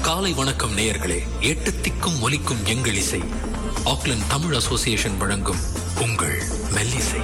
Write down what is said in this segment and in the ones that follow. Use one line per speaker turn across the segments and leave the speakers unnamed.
காலை வணக்கம் நேயர்களே எட்டு திக்கும் ஒலிக்கும் எங்கள் இசை ஆக்லண்ட் தமிழ் அசோசியேஷன் வழங்கும் உங்கள் மெல்லிசை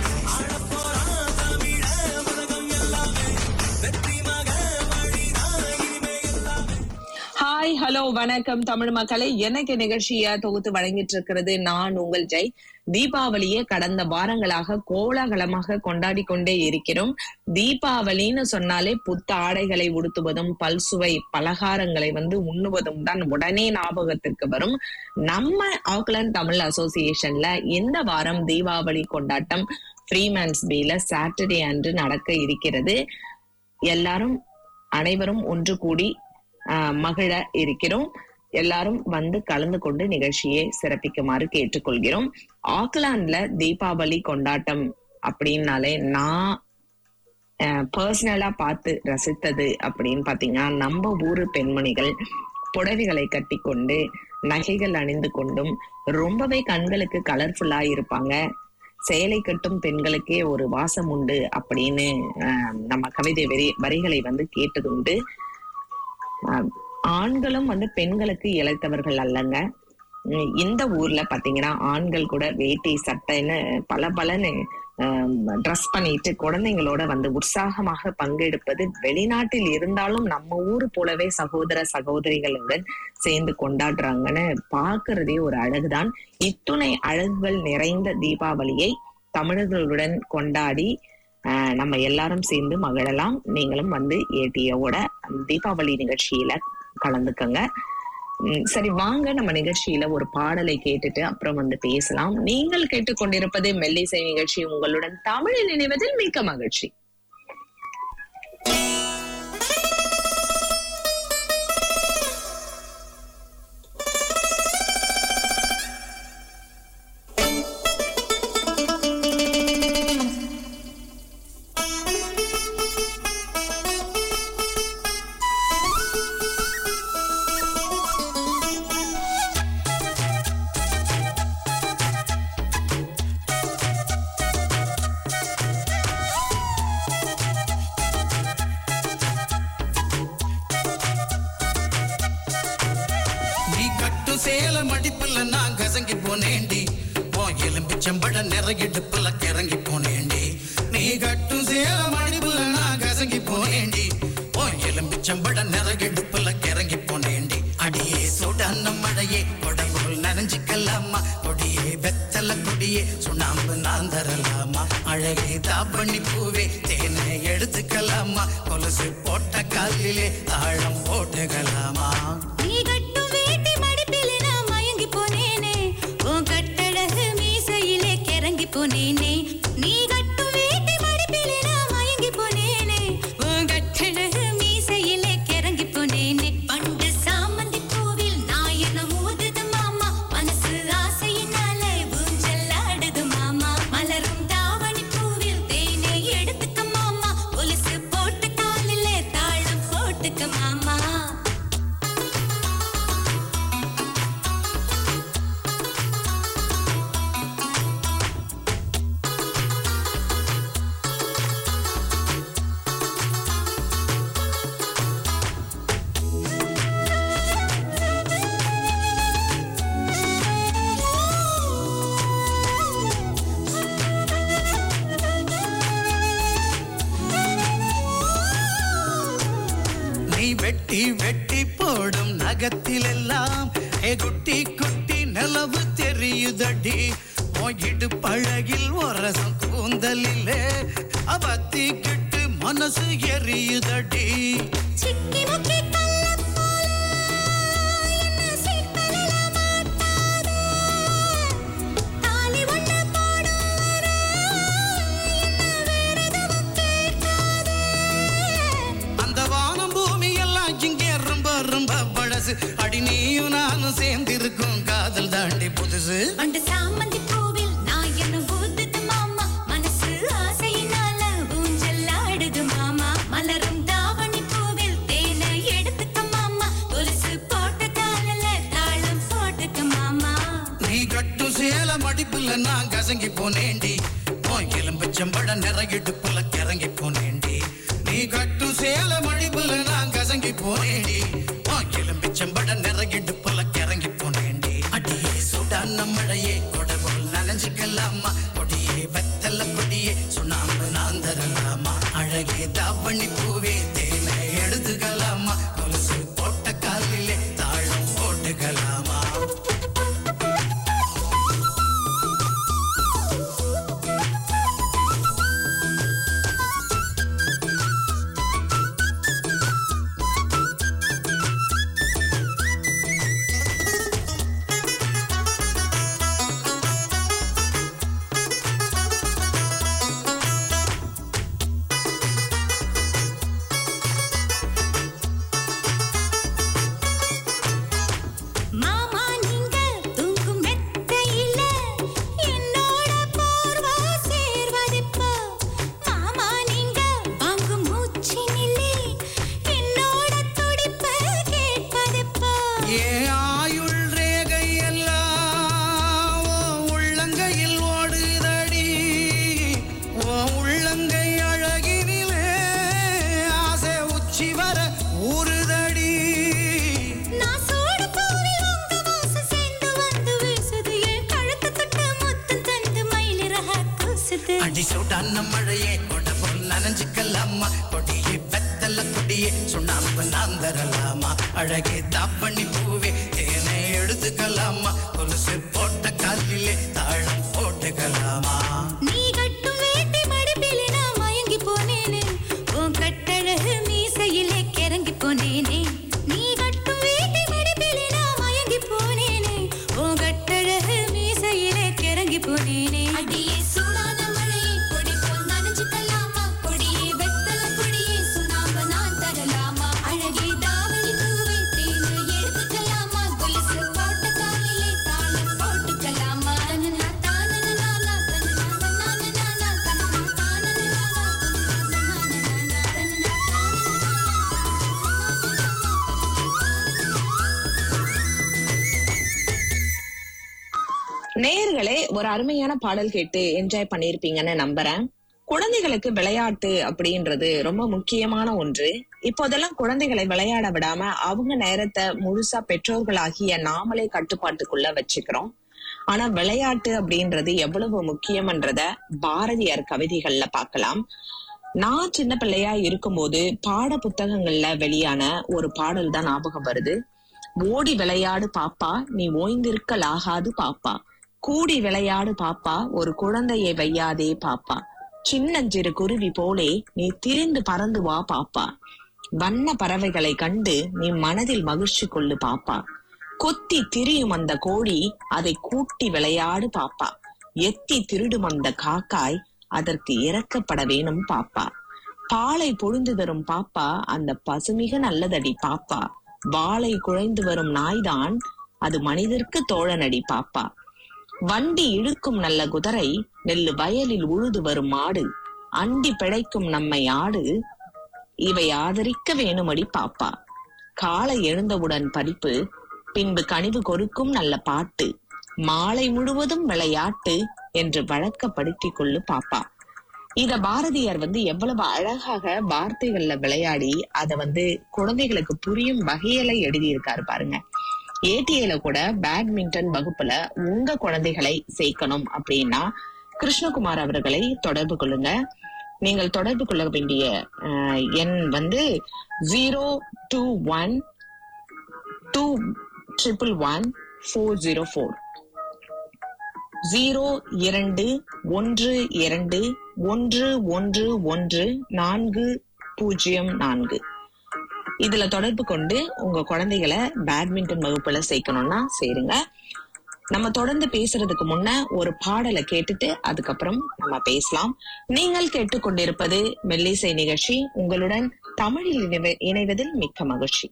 ஹாய் ஹலோ வணக்கம் தமிழ் மக்களே எனக்கு நிகழ்ச்சியை தொகுத்து வழங்கிட்டு இருக்கிறது நான் உங்கள் ஜெய் தீபாவளியை கடந்த வாரங்களாக கோலாகலமாக கொண்டாடி கொண்டே இருக்கிறோம் தீபாவளின்னு சொன்னாலே புத்த ஆடைகளை உடுத்துவதும் பல்சுவை பலகாரங்களை வந்து உண்ணுவதும் தான் உடனே ஞாபகத்திற்கு வரும் நம்ம ஆக்லாந்து தமிழ் அசோசியேஷன்ல இந்த வாரம் தீபாவளி கொண்டாட்டம் ஃப்ரீமேன்ஸ் பேல சாட்டர்டே அன்று நடக்க இருக்கிறது எல்லாரும் அனைவரும் ஒன்று கூடி ஆஹ் மகிழ இருக்கிறோம் எல்லாரும் வந்து கலந்து கொண்டு நிகழ்ச்சியை சிறப்பிக்குமாறு கேட்டுக்கொள்கிறோம் ஆக்லாந்துல தீபாவளி கொண்டாட்டம் அப்படின்னாலே நான் பர்சனலா பார்த்து ரசித்தது அப்படின்னு பாத்தீங்கன்னா நம்ம ஊரு பெண்மணிகள் புடவைகளை கட்டி கொண்டு நகைகள் அணிந்து கொண்டும் ரொம்பவே கண்களுக்கு கலர்ஃபுல்லா இருப்பாங்க சேலை கட்டும் பெண்களுக்கே ஒரு வாசம் உண்டு அப்படின்னு ஆஹ் நம்ம கவிதை வரி வரிகளை வந்து கேட்டதுண்டு ஆஹ் ஆண்களும் வந்து பெண்களுக்கு இழைத்தவர்கள் அல்லங்க உம் இந்த ஊர்ல பாத்தீங்கன்னா ஆண்கள் கூட வேட்டி சட்டைன்னு பல பலன்னு ட்ரெஸ் பண்ணிட்டு குழந்தைங்களோட வந்து உற்சாகமாக பங்கெடுப்பது வெளிநாட்டில் இருந்தாலும் நம்ம ஊர் போலவே சகோதர சகோதரிகளுடன் சேர்ந்து கொண்டாடுறாங்கன்னு பார்க்கறதே ஒரு அழகுதான் இத்துணை அழகுகள் நிறைந்த தீபாவளியை தமிழர்களுடன் கொண்டாடி ஆஹ் நம்ம எல்லாரும் சேர்ந்து மகிழலாம் நீங்களும் வந்து ஏடியோட தீபாவளி நிகழ்ச்சியில கலந்துக்கங்க உம் சரி வாங்க நம்ம நிகழ்ச்சியில ஒரு பாடலை கேட்டுட்டு அப்புறம் வந்து பேசலாம் நீங்கள் கேட்டுக்கொண்டிருப்பது மெல்லிசை நிகழ்ச்சி உங்களுடன் தமிழில் இணைவதில் மிக்க மகிழ்ச்சி
நீ கட்டும் சேல மடிப்புல நான் கசங்கி போனேண்டி ஓ எலும்பிச்சம்பட நிறையிடுப்புல கிறங்கி போனேண்டி நீ கட்டும் சேல மடிப்புல நான் கசங்கி போனேண்டி ஓ எலும்பிச்சம்பட நிறையிடுப்புல கிறங்கி போனேண்டி அடியே சுடான மழையே கொடையுள் நனைஞ்சிக்கலாமா கொடியே வெத்தல கொடியே சுண்ணாம்பு நான் தரலாமா அழகே தாப்பண்ணி பூவே தேனை எடுத்துக்கலாமா கொலுசு போட்ட காலிலே தாழம் போட்டுக்கலாமா
நீ கட்டும் வேட்டி மடிப்பிலே நான் மயங்கி போனேனே உன் கட்டழகு மீசையிலே கிறங்கி போனேனே நீ கட்டும் வேட்டி மடிப்பிலே நான் மயங்கி போனேனே உன் கட்டழகு மீசையிலே கிறங்கி போனேனே பண்டு சாமந்தி பூவில் நாயனம் ஊதுது மாமா மனசு ஆசையினாலே ஊஞ்சல் ஆடுது மாமா மலரும் தாவணி பூவில் தேனை எடுத்துக்க மாமா கொலுசு போட்டு காலிலே தாளம் போட்டுக்க மாமா
நீ வெட்டி வெட்டி போடும் நகத்திலெல்லாம் ஏ குட்டி குட்டி நிலவு தெரியுதடி போயிடு பழகில் ஒரசம் கூந்தலிலே அவத்திக்கிட்டு மனசு எரியுதடி
சிக்கி முக்கி கள்ளப் போல என்ன சீத்தலில மாட்டாதே. தாலி ஒண்ணு போடும் வரை என்ன வேற எதுவும் கேட்காதே.
அந்த வானம் பூமி எல்லாம் இங்கே ரொம்ப ரொம்ப பழசு அடி நீயும் நானும் சேர்ந்திருக்கும் காதல் தாண்டி புதுசு
பண்டு சாமந்தி பூவில் நாயனும் ஊதுது மாமா. மனசு ஆசையினால ஊஞ்சல் ஆடுது மாமா. மலரும் தாவணி பூவில் தேனை எடுத்துக்க மாமா. கொலுசு போட்ட காலில தாளம் போட்டுக்க மாமா
நீ கட்டும் சேல மடிப்புல நான் கசங்கி போனேண்டி உன் எலும்பச்சம்பட நிறையிடுப்புல கிறங்கி போனேண்டி நீ கட்டும் சேல மடிப்புல நான் கசங்கி போனேண்டி உன் எலும்பச்சம்பட சூடான மழையே கொடை போல் நனைஞ்சுக்கலாமா கொடியே வெத்தல கொடியே சுண்ணாம்பு நான் தரலாமா அழகே தாவணி பூவே தேனை எடுத்துக்கலாமா கொலுசு போட்ட காலிலே தாழம் போட்டுக்கலாமா
மாமா நீங்க தூங்கும் மெத்தையில என்னோட போர்வா சேர்வதெப்போ மாமா நீங்க வாங்கும் மூச்சினிலே என்னோட துடிப்பு கேட்பதெப்போ
ஏ ஆயுள் ரேகை எல்லாம் உன் உள்ளங்கையில் ஓடுதடி ஓ உள்ளங்கை அழகினிலே ஆசை உச்சி வர ஊறுதடி
நான் சூடு பூவில் உங்க வாசம் சேர்ந்து வந்து வீசுது என் கழுத்து தொட்டு முத்தம் தந்து மயிலிறக கூசுது
அடி சூடான மழையே கொடை போல் நனைஞ்சுக்கலாமா கொடியே வெத்தல கொடியே சுண்ணாம்பு நான் தரலாமா அழகே தாப்பண்ணி பூவே தேனை எடுத்துக்கலாமா கொலுசு போட்ட காலிலே தாழம் போட்டுக்கலாமா
நீ கட்டும் வேட்டி மடிப்பிலே நான் மயங்கி போனேனே உன் கட்டழகு மீசையிலே கிறங்கி போனேனே நீ கட்டும் வேட்டி மடிப்பிலே நான் மயங்கி போனேனே உன் கட்டழகு மீசையிலே கிறங்கி போனேனே அடியே சூடான மழையே கொடி போல் நனைஞ்சுக்கலாமா கொடியே வெத்தல கொடியே சுண்ணாம்பு நான் தரலாமா அழகே தாவணி பூவே தேனு எடுத்துக்கலாமா கொலுசு போட்ட காலிலே தாளம் போட்டுக்கலாமா தனனா தானனா தனனா நானா தனனா தானனா
நேயர்களே ஒரு அருமையான பாடல் கேட்டு என்ஜாய் பண்ணியிருப்பீங்கன்னு நம்புறேன் குழந்தைகளுக்கு விளையாட்டு அப்படின்றது ரொம்ப முக்கியமான ஒன்று இப்போதெல்லாம் குழந்தைகளை விளையாட விடாம அவங்க நேரத்தை முழுசா பெற்றோர்களாகிய நாமளே கட்டுப்பாட்டுக்குள்ள வச்சுக்கிறோம் ஆனா விளையாட்டு அப்படின்றது எவ்வளவு முக்கியம்ன்றத பாரதியார் கவிதைகள்ல பார்க்கலாம் நான் சின்ன பிள்ளையா இருக்கும்போது பாட புத்தகங்கள்ல வெளியான ஒரு பாடல் தான் ஞாபகம் வருது ஓடி விளையாடு பாப்பா நீ ஓய்ந்திருக்கலாகாது பாப்பா கூடி விளையாடு பாப்பா ஒரு குழந்தையை வையாதே பாப்பா சின்னஞ்சிறு குருவி போலே நீ திரிந்து பறந்து வா பாப்பா வண்ண பறவைகளை கண்டு நீ மனதில் மகிழ்ச்சி கொள்ளு பாப்பா கொத்தி திரியும் அந்த கோழி அதை கூட்டி விளையாடு பாப்பா எத்தி திருடும் அந்த காக்காய் அதற்கு இறக்கப்பட வேணும் பாப்பா பாலை பொழிந்து தரும் பாப்பா அந்த பசுமிக நல்லதடி பாப்பா வாளை குழைந்து வரும் நாய்தான் அது மனிதர்க்கு தோழனடி பாப்பா வண்டி இழுக்கும் நல்ல குதிரை நெல்லு வயலில் உழுது வரும் மாடு அண்டி பிழைக்கும் நம்மை ஆடு இவை ஆதரிக்க வேணுமடி பாப்பா காலை எழுந்தவுடன் படிப்பு பின்பு கனிவு கொடுக்கும் நல்ல பாட்டு மாலை முழுவதும் விளையாட்டு என்று வழக்கப்படுத்திக் கொள்ளு பாப்பா இத பாரதியார் வந்து எவ்வளவு அழகாக வார்த்தைகள்ல விளையாடி அத வந்து குழந்தைகளுக்கு புரியும் வகையில எழுதியிருக்காரு பாருங்க ஏடிஏல கூட பேட்மிண்டன் வகுப்புல உங்க குழந்தைகளை சேர்க்கணும் அப்படின்னா கிருஷ்ணகுமார் அவர்களை தொடர்பு கொள்ளுங்க நீங்கள் தொடர்பு கொள்ள வேண்டிய அஹ், எண் வந்து zero two one two triple one four zero four zero இரண்டு ஒன்று இரண்டு ஒன்று ஒன்று ஒன்று நான்கு பூஜ்ஜியம் நான்கு இதுல தொடர்பு கொண்டு உங்க குழந்தைகளை பேட்மிண்டன் வகுப்புல சேர்க்கணும்னா சேருங்க நம்ம தொடர்ந்து பேசுறதுக்கு முன்ன ஒரு பாடலை கேட்டுட்டு அதுக்கப்புறம் நம்ம பேசலாம் நீங்கள் கேட்டுக்கொண்டிருப்பது மெல்லிசை நிகழ்ச்சி உங்களுடன் தமிழில் இணைவ- இணைவதில் மிக்க மகிழ்ச்சி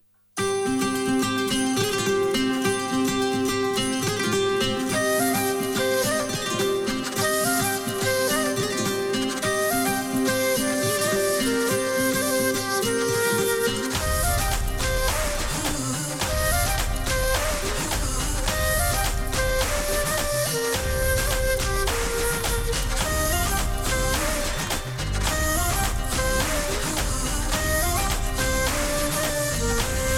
ஆ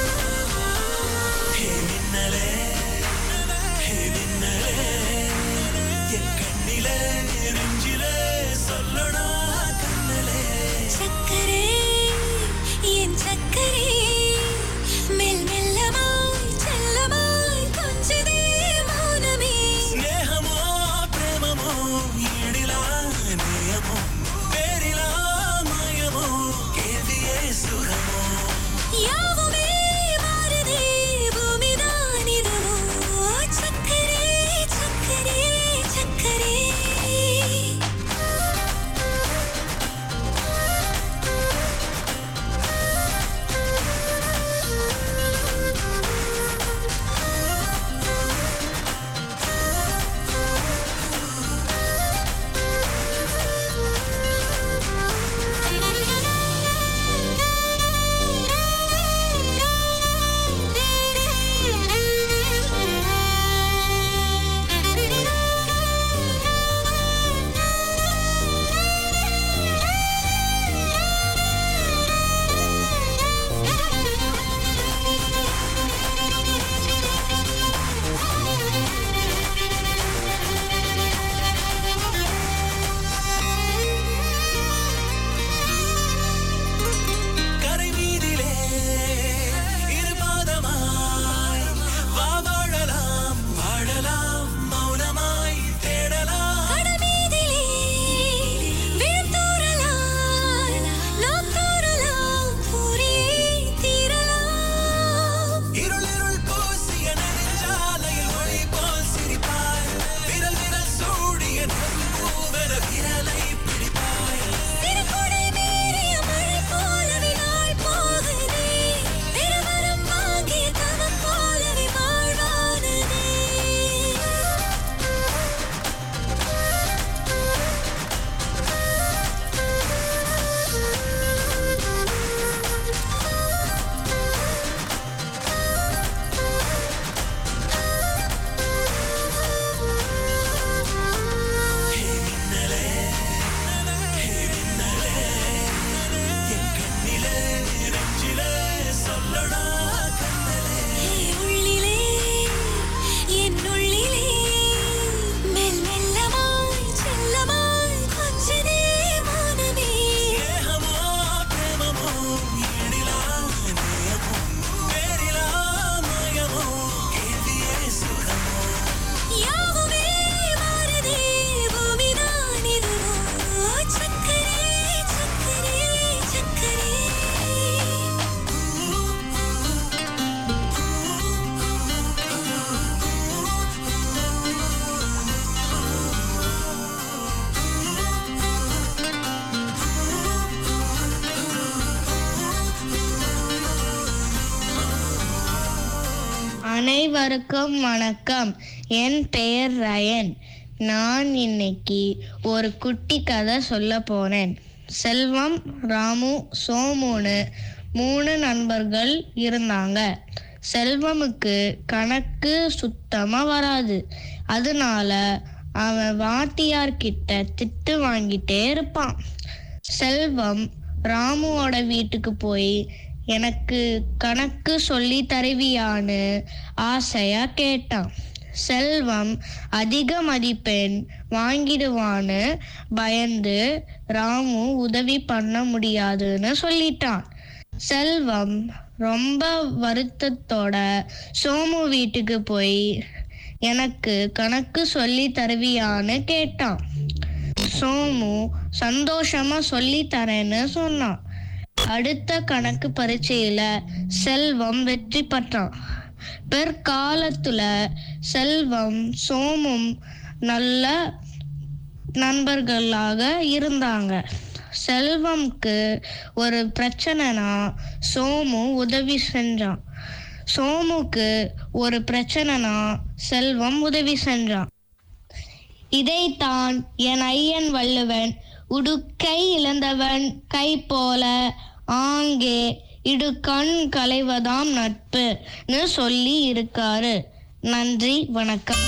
அனைவருக்கும் வணக்கம் என் பெயர் ரயன் நான் இன்னைக்கு ஒரு குட்டி கதை சொல்ல போறேன் செல்வம் ராமு சோமுன்னு மூணு நண்பர்கள் இருந்தாங்க செல்வமுக்கு கணக்கு சுத்தமா வராது அதனால அவன் வாத்தியார்கிட்ட திட்டு வாங்கிட்டே இருப்பான் செல்வம் ராமுவோட வீட்டுக்கு போய் எனக்கு கணக்கு சொல்லி தருவியான்னு ஆசையா கேட்டான் செல்வம் அதிக மதிப்பெண் வாங்கிடுவான்னு பயந்து ராமு உதவி பண்ண முடியாதுன்னு சொல்லிட்டான் செல்வம் ரொம்ப வருத்தத்தோட சோமு வீட்டுக்கு போய் எனக்கு கணக்கு சொல்லி தருவியான்னு கேட்டான் சோமு சந்தோஷமா சொல்லி தரேன்னு சொன்னான் அடுத்த கணக்கு பரீட்சையில செல்வம் வெற்றி பெற்றான் பிற்காலத்துல செல்வம் சோமும் நல்ல நண்பர்களாக இருந்தாங்க செல்வம்க்கு ஒரு பிரச்சனைனா சோமு உதவி செஞ்சான் சோமுக்கு ஒரு பிரச்சனைனா செல்வம் உதவி செஞ்சான் இதைத்தான் என் ஐயன் வள்ளுவன் உடுக்கை இழந்தவன் கை போல ஆங்கே இடுக்கண் களைவதாம் நட்புன்னு சொல்லி இருக்காரு நன்றி வணக்கம்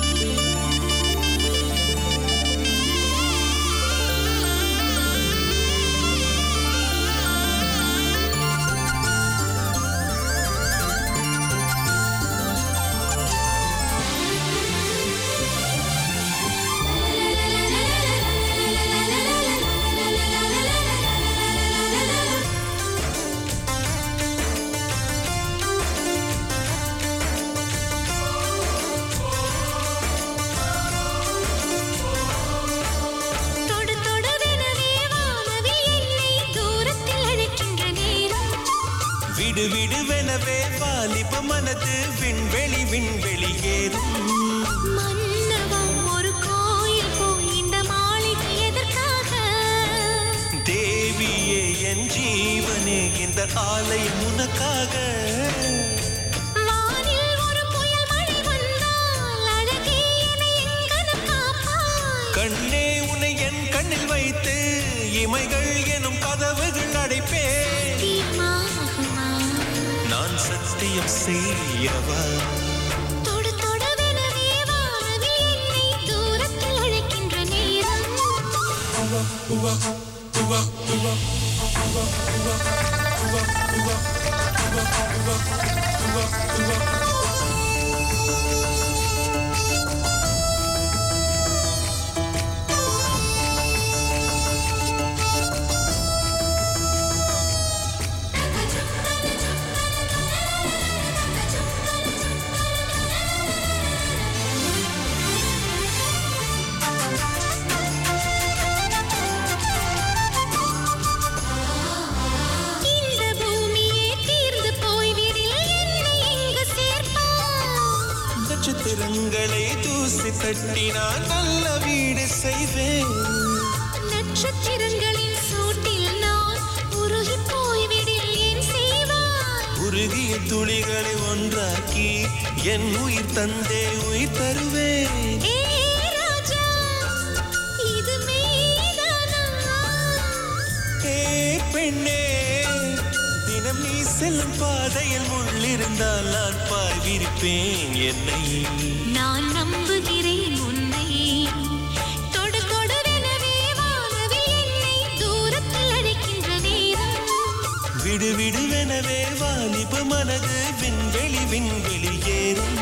தொடு தொடுவெனவே வானவில் என்னை தூரத்தில் அழைக்கின்ற நேரம்
விடு விடுவெனவே வாலிப மனது விண்வெளி விண்வெளி ஏறும்
மன்னவம் ஒரு கோயில் போய் இந்த மாளிகை எதற்காக
தேவியே என் ஜீவனே இந்த ஆலயம் உனக்காக
வானில் ஒரு புயல் மழை வந்தால் அழகே என்னை எங்கனம் காப்பாய்
கண்ணே உன்னை என் கண்ணில் வைத்து இமைகள் எனும் கதவுகள் அடைப்பேன்
தீர்மாகுமா
நான் சத்தியம் செய்யவா
தொடு தொடுவெனவே வானவில் என்னை தூரத்தில் அழைக்கின்ற நேரம் இந்த பூமியே தீர்ந்து போய்விடில் என்னை எங்கு சேர்ப்பாய்
நட்சத்திரங்களை தூசி தட்டி நான் நல்ல வீடு செய்வேன்
நட்சத்திரங்களின் சூட்டில் நான் உருகி போய்விடில் ஏன் செய்வாய்
உருகிய துளிகளை ஒன்றாக்கி என் உயிர் தந்தே உயிர் தருவேன்
ஏ ராஜா இது மெய்தானா
ஏ பெண்ணே தினம் நீ செல்லும் பாதையில் முள்ளிருந்தால் நான் பாய் விரிப்பேன் என்னை
நான் நம்புகிறேன் உன்னை தொடு தொடுவெனவே வானவில் என்னை தூரத்தில் அழைக்கின்ற நேரம்
விடு விடுவெனவே வாலிப மனது விண்வெளி விண்வெளி ஏறும்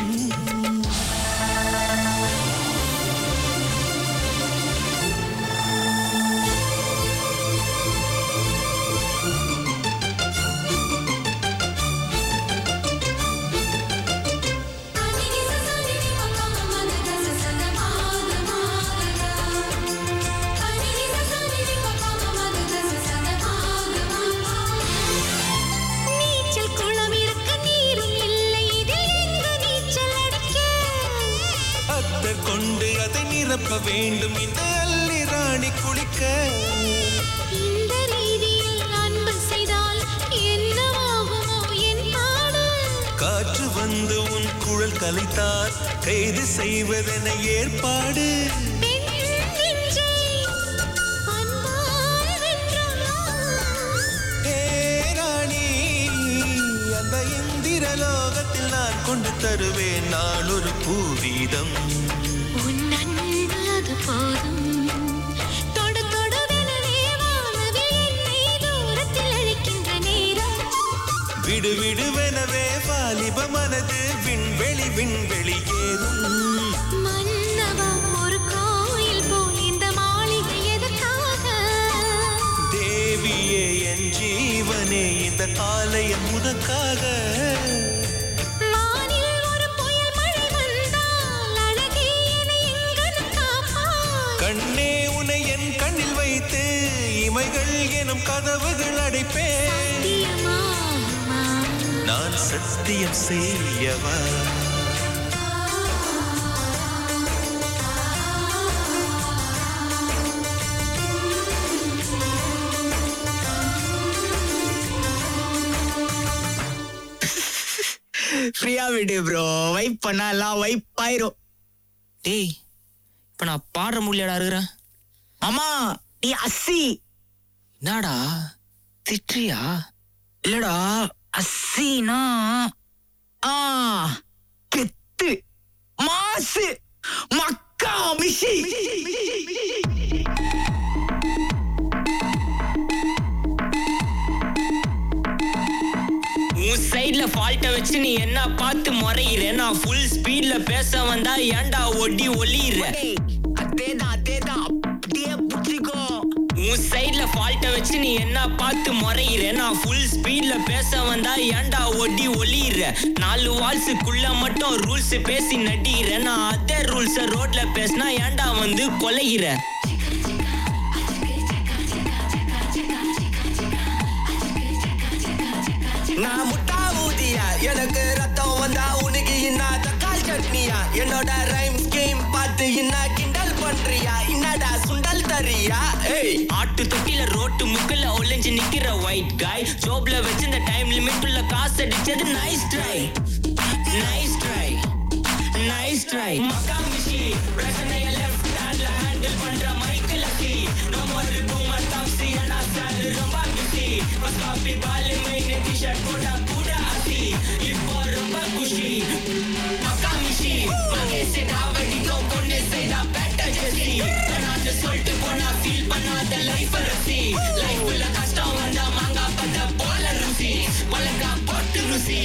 நீச்சல் குளம் இருக்க நீரும் இல்லை இதில் எங்கு நீச்சல் அடிக்க
அத்தர் கொண்டு அதை நிரப்ப வேண்டும் இந்த அள்ளி ராணி குளிக்க
இந்த ரீதியில் அன்பு செய்தால் என்னவாகுமோ என் பாடு
காற்று வந்து உன் குழல் கலைத்தார் கைது செய்வதென ஏற்பாடு
பெண் நெஞ்சை அன்பால் வென்றார்.
ஏ ராணி அந்த இந்திர லோகத்தில் நான் கொண்டு தருவேன் நான் ஒரு பூவீதம்
உன் அன்பு அது போதும். தொடு தொடுவெனவே வானவில் என்னை தூரத்தில் அழைக்கின்ற நேரம்.
விடு விடுவெனவே வாலிப மனது விண்வெளி விண்வெளி ஏறும்
மன்னவா, ஒரு கோயில் போல் இந்த மாளிகை எதற்காக
தேவியே என் ஜீவனே இந்த ஆலயம் உனக்காக
வானில் ஒரு புயல் மழை வந்தால் அழகே என்னை எங்கனம் காப்பாய்.
கண்ணே உனை என் கண்ணில் வைத்து இமைகள் எனும் கதவுகள் அடைப்பேன்
சத்தியமாகுமா?
நான் சத்தியம் செய்யவா
ஃப்ரீயா விடு ப்ரோ வைப் பண்ணா எல்லாம் வைப் ஆயிரும் டேய் இப்ப நான் பாடுற முடியலடா இருக்கிறேன் அம்மா நீ அஸ்ஸி என்னடா திட்டுறியா இல்லடா அஸ்ஸினா ஆ கெத்து மாசு மக்கா மிஷி உன் சைடுல ஃபால்ட்ட வச்சு நீ என்ன பார்த்து முறையிற நான் ஃபுல் ஸ்பீட்ல பேச வந்தா ஏன்டா ஒடி ஒளியிற அதேதான் அதேதான் அப்படியே புடிச்சிக்கோ உன் சைடுல ஃபால்ட்ட வச்சு நீ என்ன பார்த்து முறையிற நான் ஃபுல் ஸ்பீட்ல பேச வந்தா ஏன்டா ஒடி ஒளியிற நாலு வால்ஸுக்குள்ள மட்டும் ரூல்ஸ் பேசி நடிகிற நான் அதே ரூல்ஸ ரோட்ல பேசினா ஏன்டா வந்து கொலைகிற நான் முட்டா ஊதியா எனக்கு ரத்தம் வந்தா உனக்கு என்ன தக்காளி சட்னியா என்னோட ரைம் ஸ்கீம் பார்த்து என்ன கிண்டல் பண்றியா என்னடா சுண்டல் தரியா ஏய் ஆட்டு தொட்டில ரோட்டு முக்கல ஒளிஞ்சு நிக்கிற ஒயிட் காய் ஜோப்ல வச்சிருந்த டைம் லிமிட் உள்ள காசு அடிச்சது nice try nice try nice try மக்கா மிஷி பிரச்சனைய லெஃப்ட் ஹேண்ட்ல ஹேண்டில் பண்ற மைக்கேல் அக்கி நோ மோர் பூமர் டாக்ஸி அண்ணா சார் ரொம்ப பிஸி பஸ் காப்பி பால் மைனே டி-ஷர்ட் போட்டா கூட அசி இப்போ ரொம்ப குஷி மக்கா மிஷி மகே से डावடி கோ கொன்னே செய்தா பெட்ட ஜெசி நான் சொல்லிட்டு போனா ஃபீல் பண்ணாத லைஃப் ரசி லைஃப்ல கஷ்டம் வந்தா மாங்கா பத்த போல ருசி வழக்கா போட்டு ருசி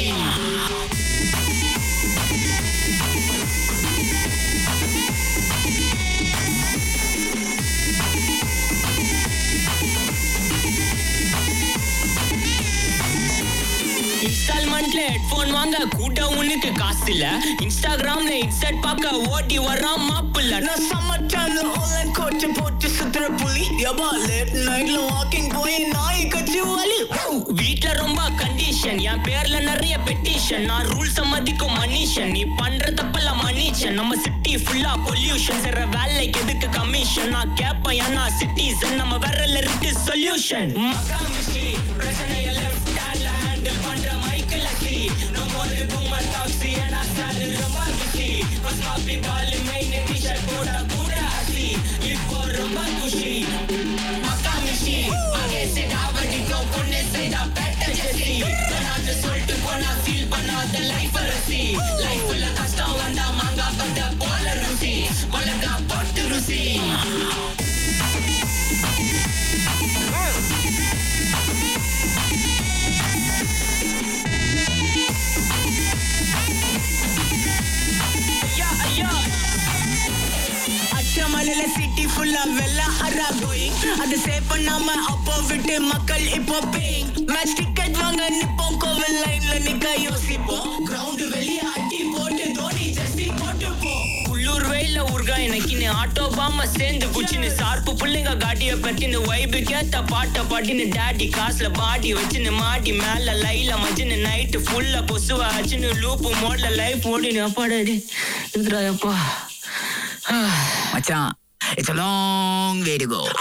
இன்ஸ்டால்மெண்ட்ல ஹெட்போன் வாங்க கூட உனக்கு காசு இல்ல இன்ஸ்டாகிராம்ல இன்ஸ்டட் பார்க்க ஓடி வரான் மாப்பிள்ள நான் சமச்சால ஆன்லைன் கோச்சு போட்டு சுத்துற புலி எபா லேட் நைட்ல வாக்கிங் போய் நாய் கட்சி வலி வீட்ல ரொம்ப கண்டிஷன் என் பேர்ல நிறைய பெட்டிஷன் நான் ரூல்ஸ் மதிக்கும் மனுஷன் நீ பண்ற தப்பெல்லாம் மன்னிச்சன் நம்ம சிட்டி ஃபுல்லா பொல்யூஷன் செய்ற வேலைக்கு எதுக்கு கமிஷன் நான் கேப்பேன் ஏன்னா சிட்டிசன் நம்ம விரல்ல இருக்கு சொல்யூஷன் பிரச்சனைய லெஃப்ட் ஹேண்ட்ல ஹேண்டில் பண்ற மைக்கேல் அக்கி நோ மோர் பூமர் டாக்ஸி ஏன்னா சார் ரொம்ப பிஸி பஸ் காப்பி பால் மெயின் டி-ஷர்ட் போட்டா கூட அசி இப்போ ரொம்ப குஷி மக்கா மிஷி மகே से डावடி கோ பொண்ணே செய்தா பெட்ட ஜெசி நான் சொல்லிட்டு போனா ஃபீல் பண்ணாத லைஃப் ரசி லைஃப்ல கஷ்டம் வந்தா மாங்கா பத்த போல ருசி வழக்கா போட்டு ருசி ஐயா ஐயா அச்சமலையில சிட்டி ஃபுல்லா வெள்ள அரா கோயிங் அது சேவ் பண்ணாம அப்போ விட்டு மக்கள் இப்போ பேயிங் மேட்ச் டிக்கெட் வாங்க நிப்போம் கோவில் லைன்ல நிக்க யோசிப்போம் கிரவுண்ட் வெளிய அடி போட்டு தோனி ஜெர்சி போட்டு போ உள்ளூர் வெயில ஊர்கா எனக்குன்னு ஆட்டோ பாம சேர்ந்து குச்சின்னு சார்பு புள்ளைங்க காட்டிய பத்தின்னு வைபுக்கு ஏத்த பாட்ட பாட்டின்னு டாடி காசுல பாடி வச்சுன்னு மாடி மேல லைல மச்சின்னு நைட்டு ஃபுல்லா கொசுவ ஆச்சுன்னு லூப்பு மோட்ல லைஃப் ஓடினு அப்பாடாடி இதுடா அப்பா
மச்சான் it's a long way to go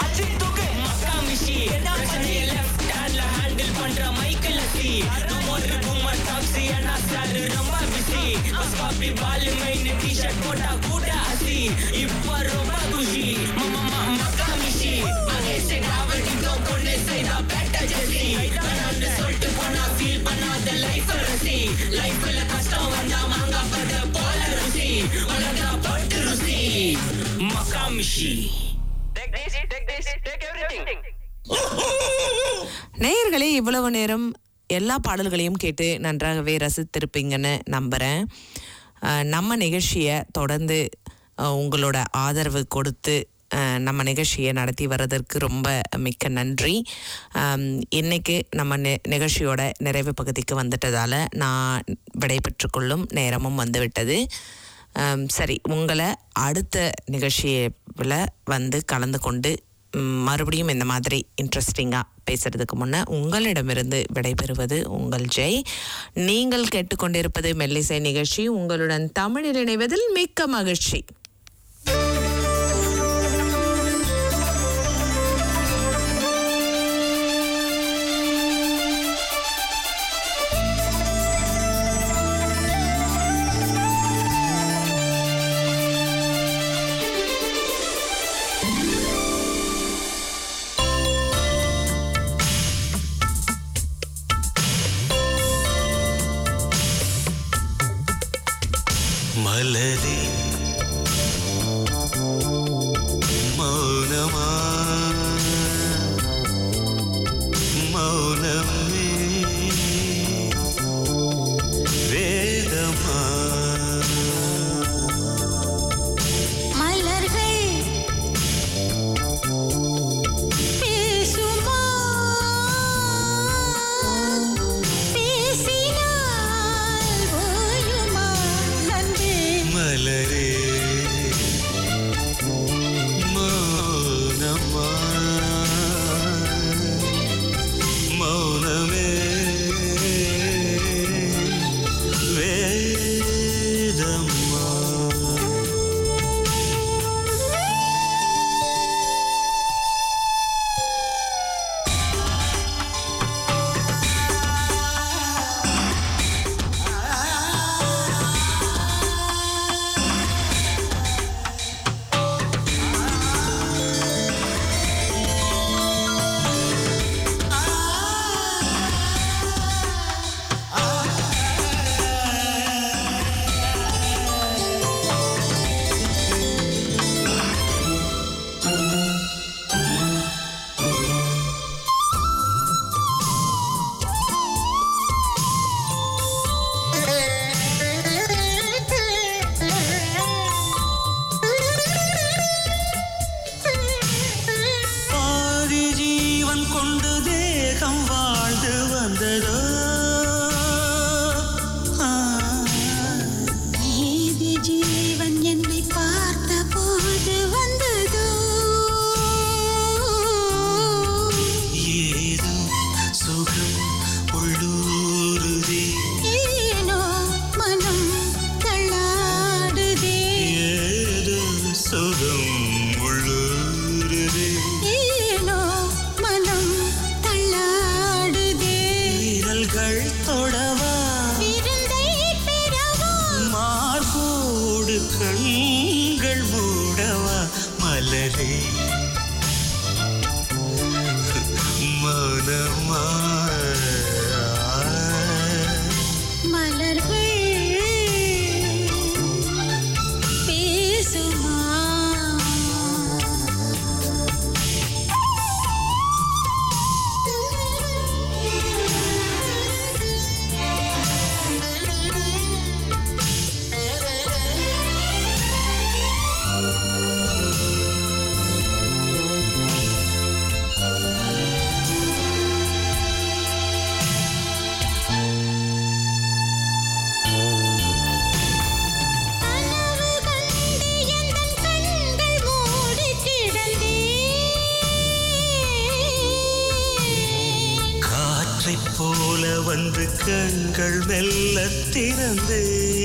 taxi அண்ணா சார் ரொம்ப பிஸி பஸ் காப்பி பால் மெயின் டிஷர்ட் போட்டா கூட ஹசி இப்ப ரொம்ப குஷி மம்மா மக்கா மிஷி மகேஷ் டிராவல் இதோ பொண்ணு செய்தா பெட்ட ஜெசி நான் சொல்லிட்டு போனா ஃபீல் பண்ணாத லைஃப் ரசி லைஃப்ல கஷ்டம் வந்தா மாங்கா பத போல ருசி உலகா பட்டு ருசி மக்கா மிஷி Take this, take this, take everything.
நேயர்களே இவ்வளவு நேரம் எல்லா பாடல்களையும் கேட்டு நன்றாகவே ரசித்திருப்பீங்கன்னு நம்புகிறேன் அஹ் நம்ம நிகழ்ச்சியை தொடர்ந்து அஹ் உங்களோட ஆதரவு கொடுத்து அஹ் நம்ம நிகழ்ச்சியை நடத்தி வர்றதற்கு ரொம்ப மிக்க நன்றி அம், இன்னைக்கு நம்ம நி நிகழ்ச்சியோட நிறைவு பகுதிக்கு வந்துட்டதால் நான் விடைபெற்றுக்கொள்ளும் நேரமும் வந்துவிட்டது அம், சரி உங்களை அடுத்த நிகழ்ச்சியில் வந்து கலந்து கொண்டு ம், மறுபடியும் இந்த மாதிரி இன்ட்ரெஸ்டிங்காக பேசுறதுக்கு முன்னே உங்களிடமிருந்து விடைபெறுவது உங்கள் ஜெய் நீங்கள் கேட்டுக்கொண்டிருப்பது மெல்லிசை நிகழ்ச்சி உங்களுடன் தமிழில் இணைவதில் மிக்க மகிழ்ச்சி
மலரே மௌனமா மௌனமே வேதமா
மலர்கள் பேசுமா பேசினால் ஓயுமா நன்றி
மலரே மௌனமா மௌனமே வேதமா பாதி ஜீவன் கொண்டு தேகம் வாழ்ந்து வந்ததோ ஆ,
நீதி ஜீவன் என்னை பார்த்த போது வந்ததோ
ஏதோ சுகம் உள்ளூருதே
ஏனோ மனம் தள்ளாடுதே
ஏதோ சுகம் உள்ளூருதே
ஏனோ மனம் தள்ளாடுதே
விரல்கள் தொடவா
விருந்தை பெறவா
மார்போடு கண்கள் மூடவா மலரே மனமா
மலர்கள் பேசுமா கனவு கண்டு எந்தன் கண்கள் மூடி கிடந்தேன்
காற்றைப் போல வந்து கண்கள் மெல்ல திறந்தே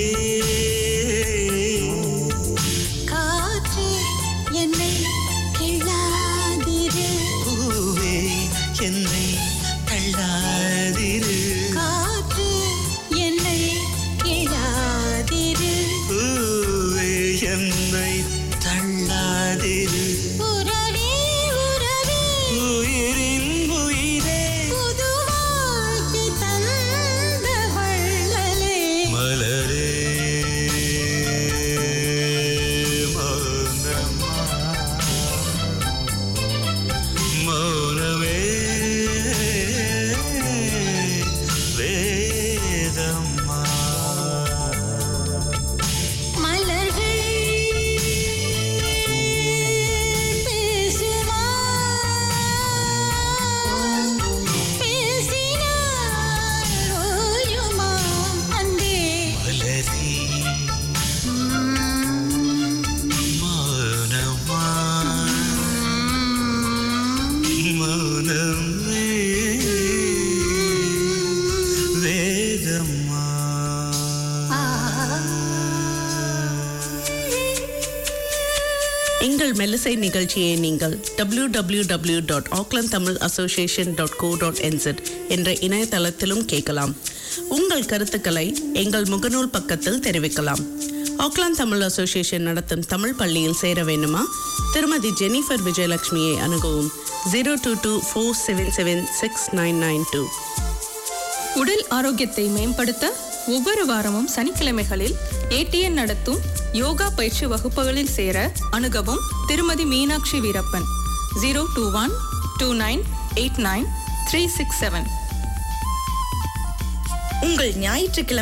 காற்றே என்னை கிள்ளாதிரு
பூவே என்னை தள்ளாதிரு
காற்று
எங்கள் மெல்லிசை நிகழ்ச்சியை நீங்கள் W W W dot Auckland Tamil association dot co dot NZ என்ற இணையதளத்திலும் கேட்கலாம் உங்கள் கருத்துக்களை எங்கள் முகநூல் பக்கத்தில் தெரிவிக்கலாம் ஆக்லாந்து தமிழ் அசோசியேஷன் நடத்தும் தமிழ் பள்ளியில் சேர வேண்டுமா திருமதி ஜெனிஃபர் விஜயலட்சுமியை அணுகவும் zero two two four seven seven six nine nine two
உடல் ஆரோக்கியத்தை மேம்படுத்த ஒவ்வொரு வாரமும் சனிக்கிழமைகளில் ஏடிஎன் நடத்தும் யோகா பயிற்சி வகுப்புகளில் சேர அணுகவும் திருமதி Meenakshi Veerappan zero two one two nine eight nine three six seven
உங்கள் ஞாயிற்றுக்கிழமை